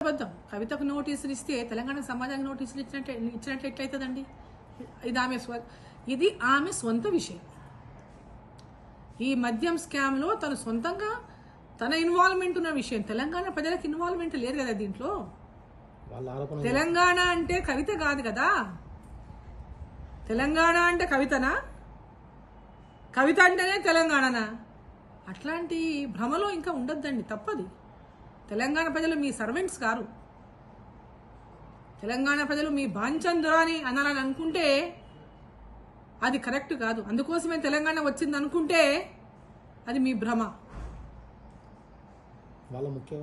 అబద్ధం కవితకు నోటీసులు ఇస్తే తెలంగాణ సమాజానికి నోటీసులు ఇచ్చినట్టు ఇచ్చినట్టు ఎట్లయితుందండి ఇది ఆమె స్వ ఇది ఆమె సొంత విషయం ఈ మద్యం స్కామ్లో తను సొంతంగా తన ఇన్వాల్వ్మెంట్ ఉన్న విషయం తెలంగాణ ప్రజలకు ఇన్వాల్వ్మెంట్ లేదు కదా దీంట్లో వాళ్ళ ఆరోపణ తెలంగాణ అంటే కవిత కాదు కదా తెలంగాణ అంటే కవితనా కవిత అంటేనే తెలంగాణనా అట్లాంటి భ్రమలో ఇంకా ఉండొద్దండి తప్పది తెలంగాణ ప్రజలు మీ సర్వెంట్స్ కారు తెలంగాణ ప్రజలు మీ బాంచందురా అని అనాలని అనుకుంటే అది కరెక్ట్ కాదు అందుకోసమే తెలంగాణ వచ్చింది అనుకుంటే అది మీ భ్రమ వాళ్ళ ముఖ్య